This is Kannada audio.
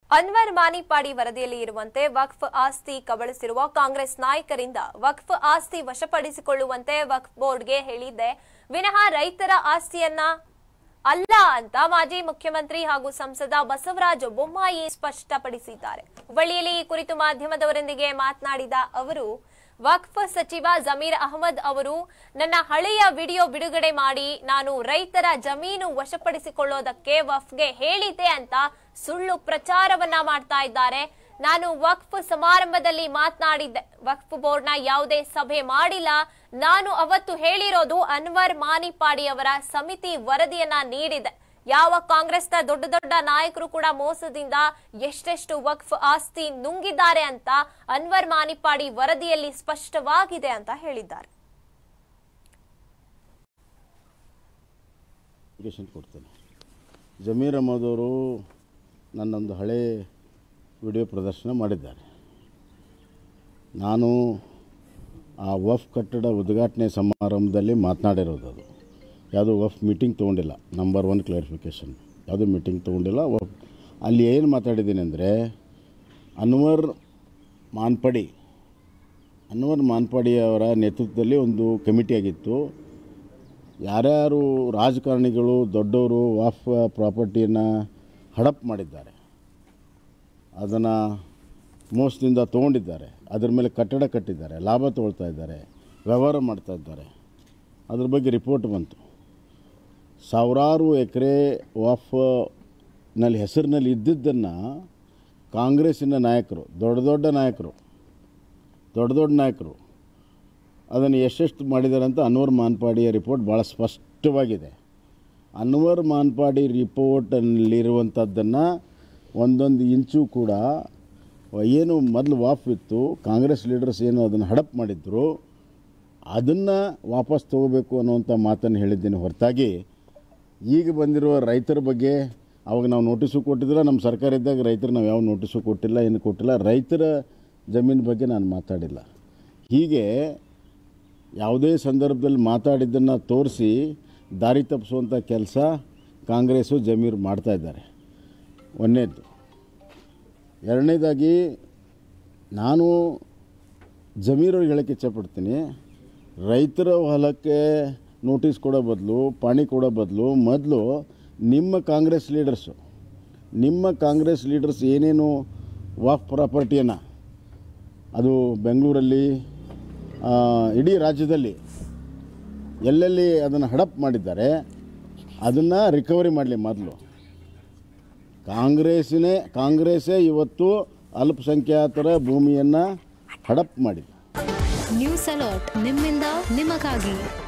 ಅನ್ವರ್ ಮಾನಿಪಾಡಿ ವರದಿಯಲ್ಲಿ ಇರುವಂತೆ ವಕ್ಫ್ ಆಸ್ತಿ ಕಬಳಿಸಿರುವ ಕಾಂಗ್ರೆಸ್ ನಾಯಕರಿಂದ ವಕ್ಫ್ ಆಸ್ತಿ ವಶಪಡಿಸಿಕೊಳ್ಳುವಂತೆ ವಕ್ಫ್ ಬೋರ್ಡ್ಗೆ ಹೇಳಿದ್ದೆ ವಿನಃ ರೈತರ ಆಸ್ತಿಯನ್ನ ಅಲ್ಲ ಅಂತ ಮಾಜಿ ಮುಖ್ಯಮಂತ್ರಿ ಹಾಗೂ ಸಂಸದ ಬಸವರಾಜ ಬೊಮ್ಮಾಯಿ ಸ್ಪಷ್ಟಪಡಿಸಿದ್ದಾರೆ ಹುಬ್ಬಳ್ಳಿಯಲ್ಲಿ ಈ ಕುರಿತು ಮಾಧ್ಯಮದವರೊಂದಿಗೆ ಮಾತನಾಡಿದ ಅವರು ವಕ್ಫ್ ಸಚಿವ ಜಮೀರ್ ಅಹಮದ್ ಅವರು ನನ್ನ ಹಳೆಯ ವಿಡಿಯೋ ಬಿಡುಗಡೆ ಮಾಡಿ ನಾನು ರೈತರ ಜಮೀನು ವಶಪಡಿಸಿಕೊಳ್ಳೋದಕ್ಕೆ ವಕ್ಫ್ಗೆ ಹೇಳಿದ್ದೆ ಅಂತ ಸುಳ್ಳು ಪ್ರಚಾರವನ್ನ ಮಾಡ್ತಾ ಇದ್ದಾರೆ ನಾನು ವಕ್ಫ್ ಸಮಾರಂಭದಲ್ಲಿ ಮಾತನಾಡಿದ್ದೆ ವಕ್ಫ್ ಬೋರ್ಡ್ನ ಯಾವುದೇ ಸಭೆ ಮಾಡಿಲ್ಲ ನಾನು ಅವತ್ತು ಹೇಳಿರೋದು ಅನ್ವರ್ ಮಾನಿಪಾಡಿ ಅವರ ಸಮಿತಿ ವರದಿಯನ್ನ ನೀಡಿದೆ ಯಾವ ಕಾಂಗ್ರೆಸ್ನ ದೊಡ್ಡ ದೊಡ್ಡ ನಾಯಕರು ಕೂಡ ಮೋಸದಿಂದ ಎಷ್ಟೆಷ್ಟು ವಕ್ಫ್ ಆಸ್ತಿ ನುಂಗಿದ್ದಾರೆ ಅಂತ ಅನ್ವರ್ ಮಾನಿಪಾಡಿ ವರದಿಯಲ್ಲಿ ಸ್ಪಷ್ಟವಾಗಿದೆ ಅಂತ ಹೇಳಿದ್ದಾರೆ ಅಪ್ಲಿಕೇಶನ್ ಕೊಡ್ತೇನೆ ಜಮೀರ್ ಅಹಮದ್ ಅವರು ನನ್ನೊಂದು ಹಳೆ ವಿಡಿಯೋ ಪ್ರದರ್ಶನ ಮಾಡಿದ್ದಾರೆ ನಾನು ಆ ವಫ್ ಕಟ್ಟಡ ಉದ್ಘಾಟನೆ ಸಮಾರಂಭದಲ್ಲಿ ಮಾತನಾಡಿರೋದು ಅದು ಯಾವುದೋ ವಫ್ ಮೀಟಿಂಗ್ ತೊಗೊಂಡಿಲ್ಲ ನಂಬರ್ ಒನ್ ಕ್ಲಾರಿಫಿಕೇಷನ್ ಯಾವುದೂ ಮೀಟಿಂಗ್ ತೊಗೊಂಡಿಲ್ಲ ವಫ್ ಅಲ್ಲಿ ಏನು ಮಾತಾಡಿದ್ದೀನಿ ಅಂದರೆ ಅನ್ವರ್ ಮಾನ್ಪಡಿ ಅನ್ವರ್ ಮಾನ್ಪಡಿ ಅವರ ನೇತೃತ್ವದಲ್ಲಿ ಒಂದು ಕಮಿಟಿ ಆಗಿತ್ತು ಯಾರ್ಯಾರು ರಾಜಕಾರಣಿಗಳು ದೊಡ್ಡವರು ವಾಫ್ ಪ್ರಾಪರ್ಟಿಯನ್ನು ಹಡಪ್ ಮಾಡಿದ್ದಾರೆ ಅದನ್ನು ಮೋಸದಿಂದ ತೊಗೊಂಡಿದ್ದಾರೆ ಅದ್ರ ಮೇಲೆ ಕಟ್ಟಡ ಕಟ್ಟಿದ್ದಾರೆ ಲಾಭ ತೊಗೊಳ್ತಾ ಇದ್ದಾರೆ ವ್ಯವಹಾರ ಮಾಡ್ತಾ ಇದ್ದಾರೆ ಅದ್ರ ಬಗ್ಗೆ ರಿಪೋರ್ಟ್ ಬಂತು ಸಾವಿರಾರು ಎಕರೆ ವಾಫ್ನಲ್ಲಿ ಹೆಸರಿನಲ್ಲಿ ಇದ್ದಿದ್ದನ್ನು ಕಾಂಗ್ರೆಸ್ಸಿನ ನಾಯಕರು ದೊಡ್ಡ ದೊಡ್ಡ ನಾಯಕರು ದೊಡ್ಡ ದೊಡ್ಡ ನಾಯಕರು ಅದನ್ನು ಎಷ್ಟೆಷ್ಟು ಮಾಡಿದ್ದಾರೆ ಅಂತ ಅನ್ವರ್ ಮಾನ್ಪಾಡಿಯ ರಿಪೋರ್ಟ್ ಭಾಳ ಸ್ಪಷ್ಟವಾಗಿದೆ ಅನ್ವರ್ ಮಾನ್ಪಾಡಿ ರಿಪೋರ್ಟಲ್ಲಿರುವಂಥದ್ದನ್ನು ಒಂದೊಂದು ಇಂಚು ಕೂಡ ಏನು ಮೊದಲು ವಾಫ್ ಇತ್ತು ಕಾಂಗ್ರೆಸ್ ಲೀಡರ್ಸ್ ಏನು ಅದನ್ನು ಹಡಪ್ ಮಾಡಿದ್ರು ಅದನ್ನು ವಾಪಸ್ ತಗೋಬೇಕು ಅನ್ನುವಂಥ ಮಾತನ್ನು ಹೇಳಿದ್ದೇನೆ ಹೊರತಾಗಿ ಈಗ ಬಂದಿರುವ ರೈತರ ಬಗ್ಗೆ ಅವಾಗ ನಾವು ನೋಟಿಸು ಕೊಟ್ಟಿದ್ರೆ ನಮ್ಮ ಸರ್ಕಾರ ಇದ್ದಾಗ ರೈತರು ನಾವು ಯಾವ ನೋಟಿಸು ಕೊಟ್ಟಿಲ್ಲ ಏನು ಕೊಟ್ಟಿಲ್ಲ ರೈತರ ಜಮೀನು ಬಗ್ಗೆ ನಾನು ಮಾತಾಡಿಲ್ಲ ಹೀಗೆ ಯಾವುದೇ ಸಂದರ್ಭದಲ್ಲಿ ಮಾತಾಡಿದ್ದನ್ನು ತೋರಿಸಿ ದಾರಿ ತಪ್ಪಿಸುವಂಥ ಕೆಲಸ ಕಾಂಗ್ರೆಸ್ಸು ಜಮೀರು ಮಾಡ್ತಾ ಇದ್ದಾರೆ ಒಂದನೇದು ಎರಡನೇದಾಗಿ ನಾನು ಜಮೀರವ್ರಿಗೆ ಹೇಳೋಕ್ಕೆ ಇಚ್ಛಪಡ್ತೀನಿ ರೈತರ ಹೊಲಕ್ಕೆ ನೋಟಿಸ್ ಕೊಡೋ ಬದಲು ಪಾಣಿ ಕೊಡೋ ಬದಲು ಮೊದಲು ನಿಮ್ಮ ಕಾಂಗ್ರೆಸ್ ಲೀಡರ್ಸು ನಿಮ್ಮ ಕಾಂಗ್ರೆಸ್ ಲೀಡರ್ಸ್ ಏನೇನು ವಾಫ್ ಪ್ರಾಪರ್ಟಿಯನ್ನು ಅದು ಬೆಂಗಳೂರಲ್ಲಿ ಆ, ಇಡೀ ರಾಜ್ಯದಲ್ಲಿ ಎಲ್ಲೆಲ್ಲಿ ಅದನ್ನು ಹಡಪ್ ಮಾಡಿದ್ದಾರೆ ಅದನ್ನು ರಿಕವರಿ ಮಾಡಲಿ ಮೊದಲು ಕಾಂಗ್ರೆಸ್ಸಿನೇ ಕಾಂಗ್ರೆಸ್ಸೇ ಇವತ್ತು ಅಲ್ಪಸಂಖ್ಯಾತರ ಭೂಮಿಯನ್ನು ಹಡಪ್ ಮಾಡಿದೆ ನ್ಯೂಸ್ ಅಲರ್ಟ್ ನಿಮ್ಮಿಂದ ನಿಮಗಾಗಿ